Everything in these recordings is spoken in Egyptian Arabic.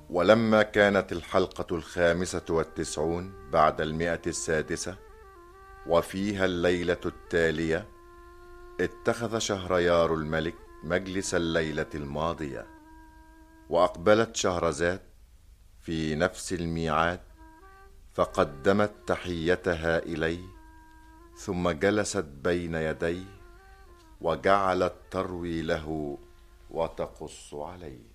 ولما كانت الحلقة الخامسة والتسعون بعد المئة السادسة وفيها الليلة التالية اتخذ شهريار الملك مجلس الليلة الماضية وأقبلت شهرزاد في نفس الميعاد فقدمت تحيتها إليه ثم جلست بين يديه وجعلت تروي له وتقص عليه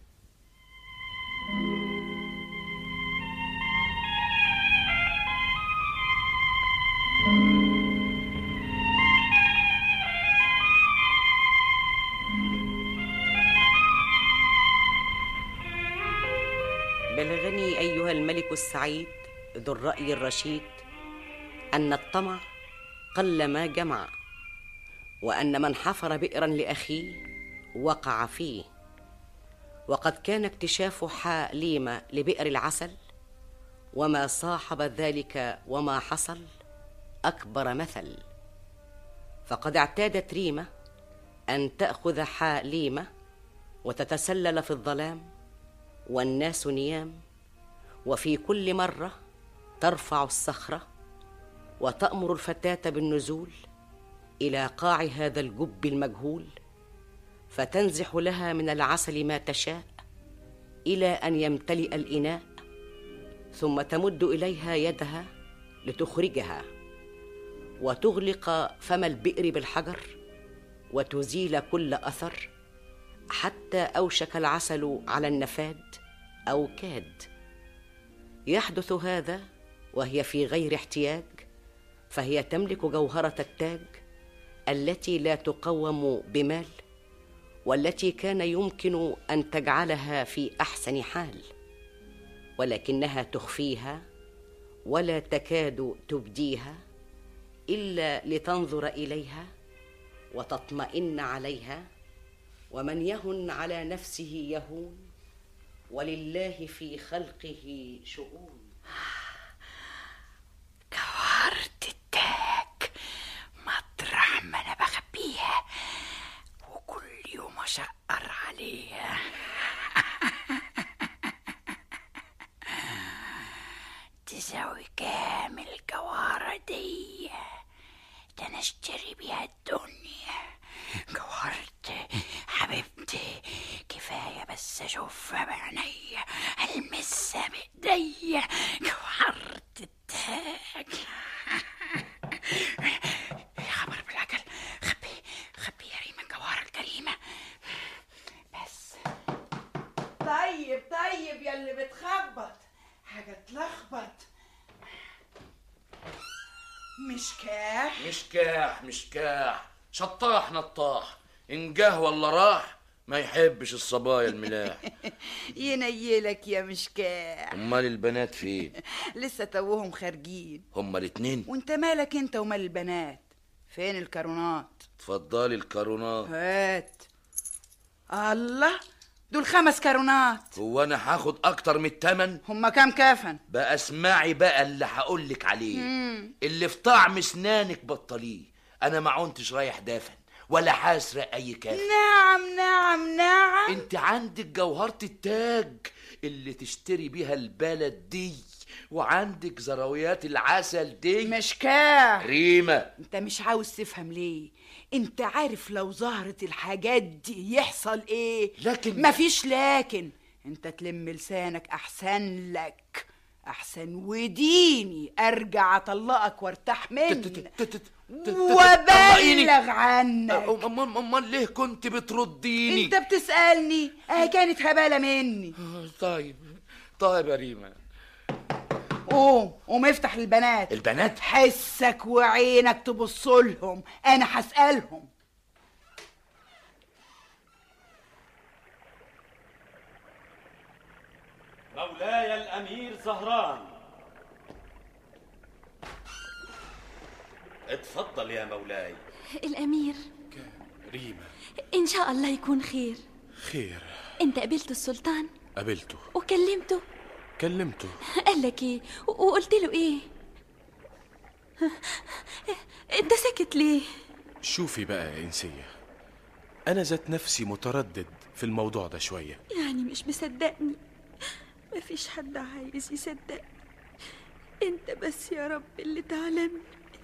بلغني ايها الملك السعيد ذو الراي الرشيد ان الطمع قل ما جمع وان من حفر بئرا لاخيه وقع فيه وقد كان اكتشاف حاليمه لبئر العسل وما صاحب ذلك وما حصل اكبر مثل فقد اعتادت ريمه ان تاخذ حاليمه وتتسلل في الظلام والناس نيام وفي كل مره ترفع الصخره وتامر الفتاه بالنزول الى قاع هذا الجب المجهول فتنزح لها من العسل ما تشاء الى ان يمتلئ الاناء ثم تمد اليها يدها لتخرجها وتغلق فم البئر بالحجر وتزيل كل اثر حتى اوشك العسل على النفاد او كاد يحدث هذا وهي في غير احتياج فهي تملك جوهره التاج التي لا تقوم بمال والتي كان يمكن ان تجعلها في احسن حال ولكنها تخفيها ولا تكاد تبديها الا لتنظر اليها وتطمئن عليها ومن يهن على نفسه يهون ولله في خلقه شؤون كوارت التاج مطرح ما انا بخبيها وكل يوم اشقر عليها تساوي كامل الجوارة دي ده انا اشتري بيها الدنيا جوهرت حبيبتي كفاية بس اشوفها بعينيا المسها بايديا جوهرت التاج يا خبر بالعجل خبي خبي يا ريما الجوهرة الكريمة بس طيب طيب يا اللي بتخبط حاجة تلخبط مش كاح مش كاح مش كاح شطاح نطاح إن جه ولا راح ما يحبش الصبايا الملاح ينيلك يا مشكاح امال البنات فين لسه توهم خارجين هما الاتنين وانت مالك انت ومال البنات فين الكرونات اتفضلي الكارونات هات الله دول خمس كرونات هو انا هاخد اكتر من التمن هما كام كفن بقى اسمعي بقى اللي هقولك عليه اللي في طعم اسنانك بطليه انا ما عنتش رايح دافن ولا حاسرق اي كافن نعم نعم نعم انت عندك جوهرة التاج اللي تشتري بيها البلد دي وعندك زراويات العسل دي مشكاح ريمة انت مش عاوز تفهم ليه انت عارف لو ظهرت الحاجات دي يحصل ايه لكن- مفيش لكن انت تلم لسانك احسن لك احسن وديني ارجع اطلقك وارتاح منك وبلغ عنك امال امال ليه كنت بترديني انت بتسألني اه كانت هبالة مني طيب طيب يا ريما قوم قوم افتح للبنات البنات حسك وعينك تبص لهم انا هسألهم مولاي الأمير زهران اتفضل يا مولاي الأمير ريما إن شاء الله يكون خير خير أنت قابلت السلطان قابلته وكلمته كلمته قال لك إيه و- وقلت له إيه أنت ساكت ليه شوفي بقى يا إنسية أنا ذات نفسي متردد في الموضوع ده شوية يعني مش مصدقني مفيش حد عايز يصدق انت بس يا رب اللي تعلمني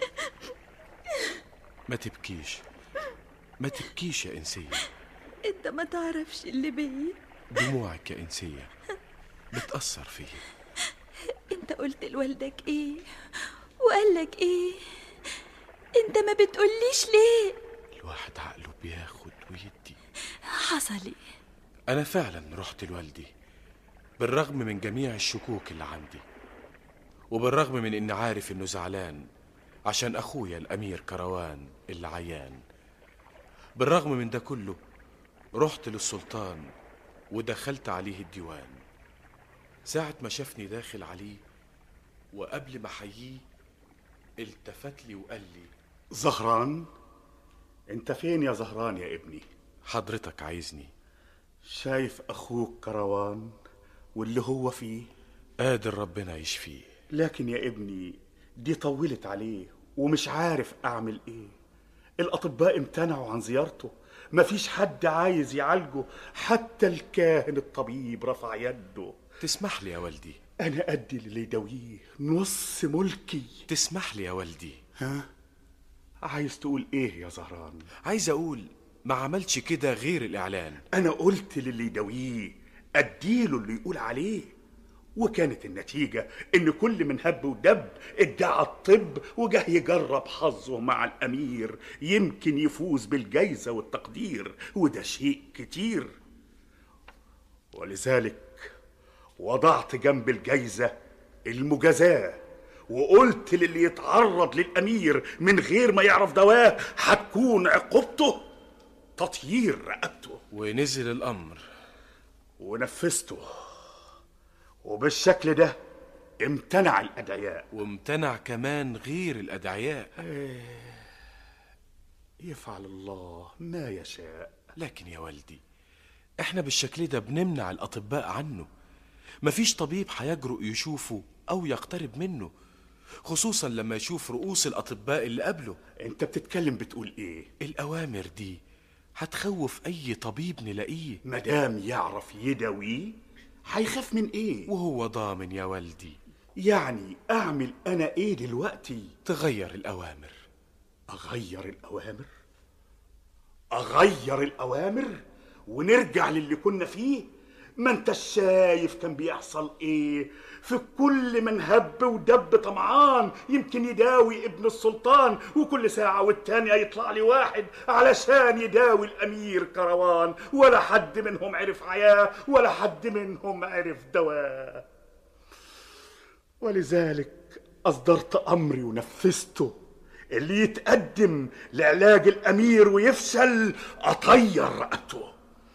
ما تبكيش ما تبكيش يا إنسية انت ما تعرفش اللي بيا دموعك يا إنسية بتأثر فيا انت قلت لوالدك ايه وقال لك ايه انت ما بتقوليش ليه الواحد عقله بياخد ويدي حصل ايه أنا فعلا رحت لوالدي بالرغم من جميع الشكوك اللي عندي وبالرغم من إني عارف إنه زعلان عشان أخويا الأمير كروان اللي عيان بالرغم من ده كله رحت للسلطان ودخلت عليه الديوان ساعة ما شافني داخل عليه وقبل ما أحييه التفت لي وقال لي زهران انت فين يا زهران يا ابني حضرتك عايزني شايف اخوك كروان واللي هو فيه قادر ربنا يشفيه لكن يا ابني دي طولت عليه ومش عارف اعمل ايه الاطباء امتنعوا عن زيارته مفيش حد عايز يعالجه حتى الكاهن الطبيب رفع يده تسمح لي يا والدي انا ادي اللي يداويه نص ملكي تسمح لي يا والدي ها عايز تقول ايه يا زهران عايز أقول ما عملش كده غير الإعلان انا قلت للي يداويه اديله اللي يقول عليه وكانت النتيجة إن كل من هب ودب ادعى الطب وجه يجرب حظه مع الأمير يمكن يفوز بالجايزة والتقدير وده شيء كتير ولذلك وضعت جنب الجايزة المجازاة وقلت للي يتعرض للأمير من غير ما يعرف دواه هتكون عقوبته تطيير رقبته ونزل الأمر ونفذته وبالشكل ده امتنع الأدعياء وامتنع كمان غير الأدعياء يفعل الله ما يشاء لكن يا والدي احنا بالشكل ده بنمنع الأطباء عنه مفيش طبيب هيجرؤ يشوفه أو يقترب منه خصوصا لما يشوف رؤوس الأطباء اللي قبله انت بتتكلم بتقول ايه الأوامر دي هتخوف أي طبيب نلاقيه مدام يعرف يداويه هيخاف من ايه وهو ضامن يا والدي يعني اعمل انا ايه دلوقتي تغير الأوامر اغير الاوامر اغير الاوامر ونرجع للي كنا فيه ما انت شايف كان بيحصل ايه في كل من هب ودب طمعان يمكن يداوي ابن السلطان وكل ساعة والتانية يطلع لي واحد علشان يداوي الأمير كروان ولا حد منهم عرف عياه ولا حد منهم عرف دواه ولذلك أصدرت أمري ونفذته اللي يتقدم لعلاج الأمير ويفشل أطير رقبته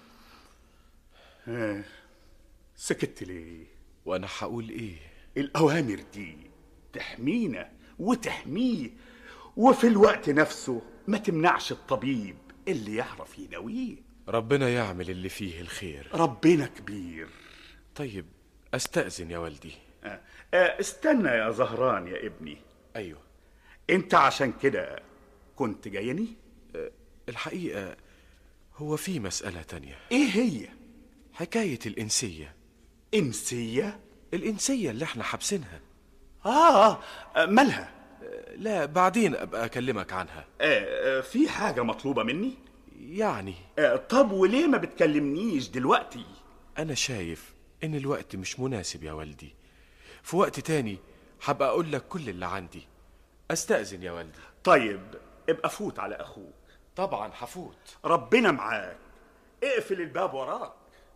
ها، سكت ليه وأنا هقول إيه الأوامر دي تحمينا وتحميه وفي الوقت نفسه ما تمنعش الطبيب اللي يعرف يداويه ربنا يعمل اللي فيه الخير ربنا كبير طيب أستأذن يا والدي آه، آه، استنى يا زهران يا ابني أيوه انت عشان كده كنت جايني الحقيقة هو في مسألة تانية ايه هي حكاية الإنسية انسية الإنسية اللي احنا حابسينها آه, اه مالها لا بعدين أبقى أكلمك عنها آه آه، في حاجة مطلوبة مني يعني آه طب وليه ما بتكلمنيش دلوقتي أنا شايف إن الوقت مش مناسب يا والدي في وقت تاني هبقى أقول لك كل اللي عندي أستأذن يا والدي طيب ابقى فوت على اخوك طبعا هفوت ربنا معاك اقفل الباب وراك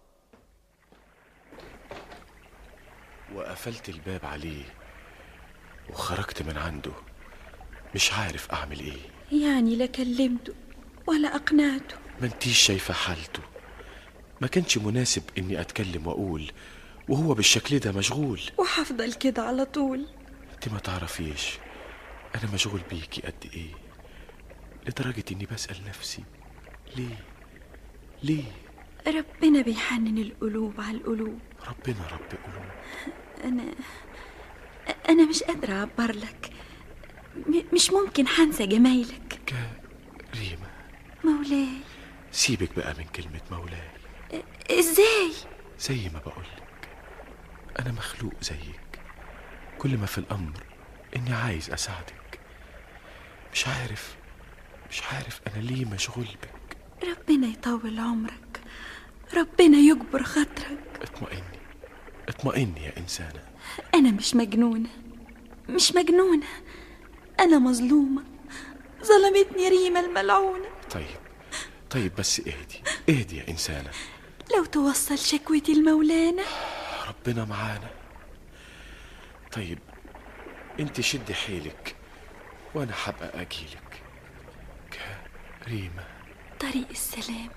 وقفلت الباب عليه وخرجت من عنده مش عارف أعمل إيه يعني لا كلمته ولا أقنعته ما انتيش شايفة حالته ما كانش مناسب إني أتكلم وأقول وهو بالشكل ده مشغول وحفضل كده على طول انت ما تعرفيش انا مشغول بيكي قد ايه لدرجة اني بسأل نفسي ليه ليه ربنا بيحنن القلوب على القلوب ربنا رب قلوب أنا أنا مش قادرة أعبر لك م- مش ممكن حنسى جمايلك ريما مولاي سيبك بقى من كلمة مولاي إزاي زي ما بقولك أنا مخلوق زيك كل ما في الأمر إني عايز أساعدك مش عارف مش عارف أنا ليه مشغول بك ربنا يطول عمرك ربنا يجبر خاطرك اطمئني اطمئني يا إنسانة أنا مش مجنونة مش مجنونة أنا مظلومة ظلمتني ريمة الملعونة طيب طيب بس اهدي اهدي يا إنسانة لو توصل شكوتي لمولانا ربنا معانا طيب انت شدي حيلك وانا حبقى اجيلك كريمة طريق السلامة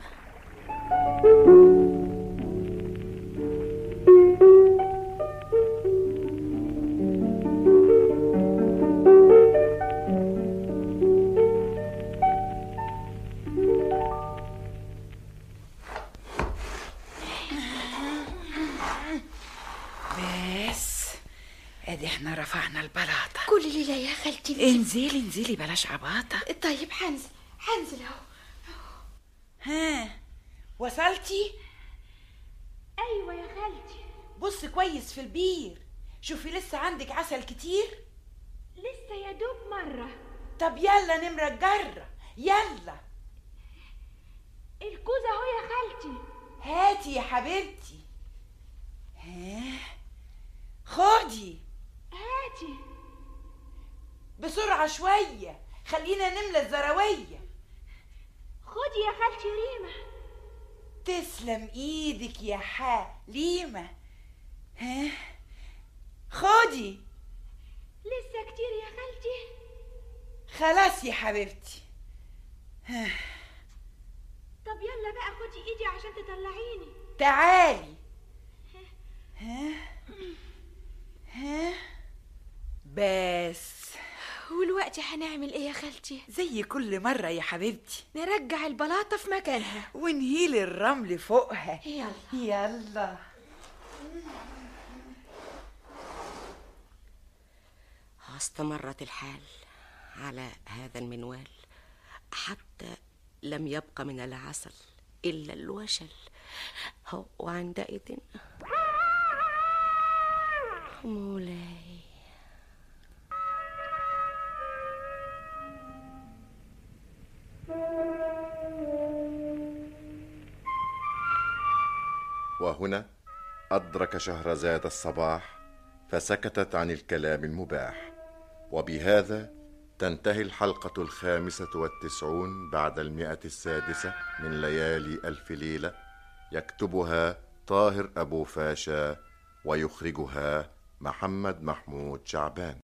بس ادي احنا رفعنا البلاطة كل ليلة يا خالتي انزلي انزلي بلاش عباطة طيب هنزل هنزل اهو ها وصلتي ايوه يا خالتي بص كويس في البير شوفي لسه عندك عسل كتير لسه يا دوب مرة طب يلا نمرة الجرة يلا الكوزة اهو يا خالتي هاتي يا حبيبتي ها خدي هاتي بسرعة شوية خلينا نملى الزراوية خدي يا خالتي ريمة تسلم ايدك يا حليمة ها خدي لسه كتير يا خالتي خلاص يا حبيبتي ها طب يلا بقى خدي ايدي عشان تطلعيني تعالي ها ها بس والوقت هنعمل ايه يا خالتي زي كل مرة يا حبيبتي نرجع البلاطة في مكانها ونهيل الرمل فوقها يلا يلا استمرت الحال على هذا المنوال حتى لم يبق من العسل إلا الوشل هو- وعندئذ مولاي وهنا أدرك شهرزاد الصباح فسكتت عن الكلام المباح وبهذا تنتهي الحلقة الخامسة والتسعون بعد المئة السادسة من ليالي ألف ليلة يكتبها طاهر أبو فاشا ويخرجها محمد محمود شعبان